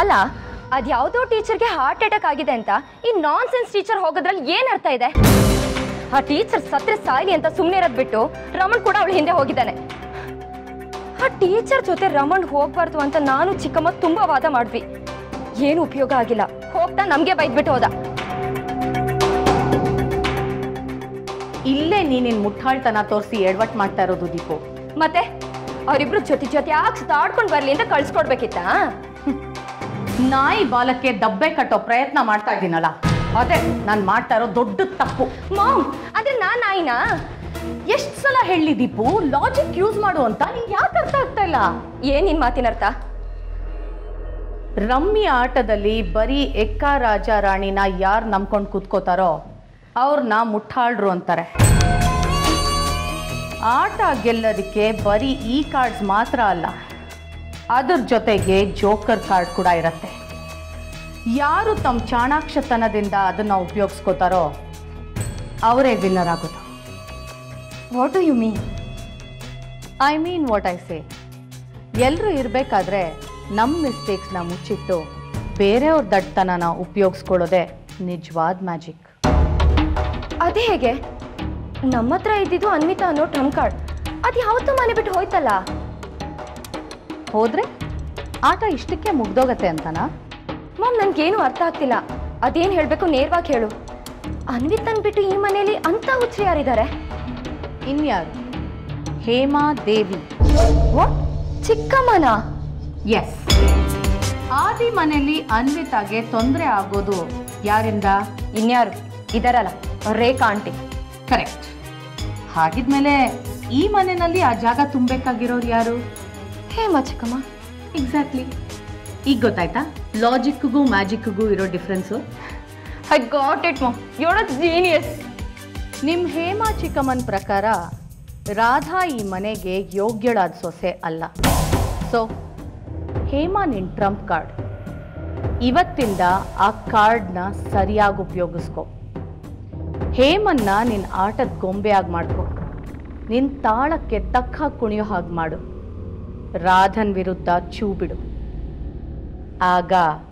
ಅಲ್ಲ ಅದ್ಯಾವುದೋ ಟೀಚರ್ಗೆ heart attack ಆಗಿದೆ ಅಂತ ಈ ನಾನ್ ಸೆನ್ಸ್ ಟೀಚರ್ ಹೋಗೋದ್ರಲ್ಲಿ ಏನ್ ಅರ್ಥ ಇದೆ ಆ ಟೀಚರ್ ಸತ್ರೆ ಸಾಯ್ಲಿ ಅಂತ ಸುಮ್ಮನೆ ಇರೋದ್ ಬಿಟ್ಟು ರಮಣ್ ಕೂಡ ಅವಳು ಹಿಂದೆ ಹೋಗಿದ್ದಾನೆ ಆ ಟೀಚರ್ ಜೊತೆ ರಮಣ್ ಹೋಗ್ಬಾರ್ದು ಅಂತ ನಾನು ಚಿಕ್ಕಮ್ಮ ತುಂಬಾ ವಾದ ಮಾಡಿದ್ವಿ ಏನು ಉಪಯೋಗ ಆಗಿಲ್ಲ ಹೋಗ್ತಾ ನಮ್ಗೆ ಬೈದ್ಬಿಟ್ಟು ಹೋದ ಇಲ್ಲೇ ನೀನಿನ್ ಮುಟ್ಟಾಳ್ತನ ತೋರಿಸಿ ಎಡವಟ್ ಮಾಡ್ತಾ ಇರೋದು ದೀಪು ಮತ್ತೆ ಅವರಿಬ್ರು ಜೊತೆ ಜೊತೆ ಯಾಕೆ ಸುತ್ತಾಡ್ಕೊಂಡು ಬರ್ಲಿ ಅಂತ ಕಳ್ಸ್ಕೊಡ್ಬೇಕಿತ್ತಾ ನಾಯಿ ಬಾಲಕ್ಕೆ ದಬ್ಬೆ ಕಟ್ಟೋ ಪ್ರಯತ್ನ ಮಾಡ್ತಾ ಇದ್ದೀನಲ್ಲ ಅದೇ ನಾನು ಮಾಡ್ತಾ ಇರೋ ದೊಡ್ಡ ತಪ್ಪು ಮಾಮ್ ಅದೇ ನಾನ್ ನಾಯಿನಾ ಎಷ್ಟು ಸಲ ಹೇಳಿ ದೀಪು ಲಾಜಿಕ್ ಯೂಸ್ ಮಾಡು ಅಂತ ನಿಂಗೆ ಯಾಕೆ ಅರ್ಥ ಆಗ್ತಾ ಇಲ್ಲ ಏನ್ ನಿನ್ ಮಾತಿನ ಅರ್ಥ ರಮ್ಮಿ ಆಟದಲ್ಲಿ ಬರೀ ಎಕ್ಕ ರಾಜ ರಾಣಿನ ಯಾರು ನಂಬ್ಕೊಂಡು ಕೂತ್ಕೋತಾರೋ ಅವ್ರನ್ನ ಮುಟ್ಟಾಳ್ರು ಅಂತಾರೆ ಆಟ ಗೆಲ್ಲೋದಕ್ಕೆ ಬರೀ ಈ ಕಾರ್ಡ್ಸ್ ಮಾತ್ರ ಅಲ್ಲ ಅದ್ರ ಜೊತೆಗೆ ಜೋಕರ್ ಕಾರ್ಡ್ ಕೂಡ ಇರುತ್ತೆ ಯಾರು ತಮ್ಮ ಚಾಣಾಕ್ಷತನದಿಂದ ಅದನ್ನು ಉಪಯೋಗಿಸ್ಕೋತಾರೋ ಅವರೇ ವಿನ್ನರ್ ಆಗೋದು what do you mean I mean what I say ಎಲ್ಲರೂ ಇರಬೇಕಾದ್ರೆ ನಮ್ಮ ಮಿಸ್ಟೇಕ್ಸ್ನ ಮುಚ್ಚಿಟ್ಟು ಬೇರೆಯವ್ರ ದಡ್ತನನ ಉಪಯೋಗಿಸ್ಕೊಳ್ಳೋದೇ ನಿಜವಾದ ಮ್ಯಾಜಿಕ್ ಅದೇ ಹೇಗೆ ನಮ್ಮ ಹತ್ರ ಇದ್ದಿದ್ದು ಅನ್ವಿತಾ ಅನ್ನೋ ಟ್ರಂಪ್ ಕಾರ್ಡ್ ಅದು ಯಾವತ್ತೂ ಮನೆ ಬಿಟ್ಟು ಹೋಯ್ತಲ್ಲ ಹೋದ್ರೆ ಆಟ ಇಷ್ಟಕ್ಕೆ ಮುಗ್ದೋಗತ್ತೆ ಅಂತನಾ ಮಾಮ್ ನನ್ಗೇನು ಅರ್ಥ ಆಗ್ತಿಲ್ಲ ಅದೇನ್ ಹೇಳ್ಬೇಕು ನೇರವಾಗಿ ಹೇಳು ಅನ್ವಿತನ್ ಬಿಟ್ಟು ಈ ಮನೆಯಲ್ಲಿ ಅಂತ ಹುಚ್ಚು ಯಾರಿದ್ದಾರೆ ಇನ್ಯಾರು ಹೇಮಾ ದೇವಿ ವಾಟ್ ಚಿಕ್ಕಮ್ಮನ ಎಸ್ ಆದಿ ಮನೆಯಲ್ಲಿ ಅನ್ವಿತಾಗೆ ತೊಂದರೆ ಆಗೋದು ಯಾರಿಂದ ಇನ್ಯಾರು ಇದಾರಲ್ಲ ರೇಖಾ ಆಂಟಿ ಕರೆಕ್ಟ್ ಹಾಗಿದ್ಮೇಲೆ ಈ ಮನೆಯಲ್ಲಿ ಆ ಜಾಗ ತುಂಬಬೇಕಾಗಿರೋರು ಯಾರು ಹೇಮ ಚಿಕ್ಕಮ್ಮ ಎಕ್ಸಾಕ್ಟ್ಲಿ ಈಗ ಗೊತ್ತಾಯ್ತಾ ಲಾಜಿಕ್ಗೂ ಮ್ಯಾಜಿಕ್ಗೂ ಇರೋ difference I got it mom ಯೋಡ ಜೀನಿಯಸ್ ನಿಮ್ಮ ಹೇಮಾ ಚಿಕ್ಕಮ್ಮನ ಪ್ರಕಾರ ರಾಧಾ ಈ ಮನೆಗೆ ಯೋಗ್ಯಳಾದ ಸೊಸೆ ಅಲ್ಲ ಸೊ ಹೇಮಾ ನಿನ್ ಟ್ರಂಪ್ ಕಾರ್ಡ್ ಇವತ್ತಿಂದ ಆ ಕಾರ್ಡ್ನ ಸರಿಯಾಗಿ ಉಪಯೋಗಿಸ್ಕೊ ಹೇಮನ್ನ ನಿನ್ನ ಆಟದ ಗೊಂಬೆಯಾಗಿ ಮಾಡ್ಕೊ ನಿನ್ನ ತಾಳಕ್ಕೆ ತಕ್ಕ ಹಾಗೆ ಕುಣಿಯೋ ಹಾಗೆ ಮಾಡು ರಾಧನ್ ವಿರುದ್ಧ ಚೂ ಬಿಡು ಆಗ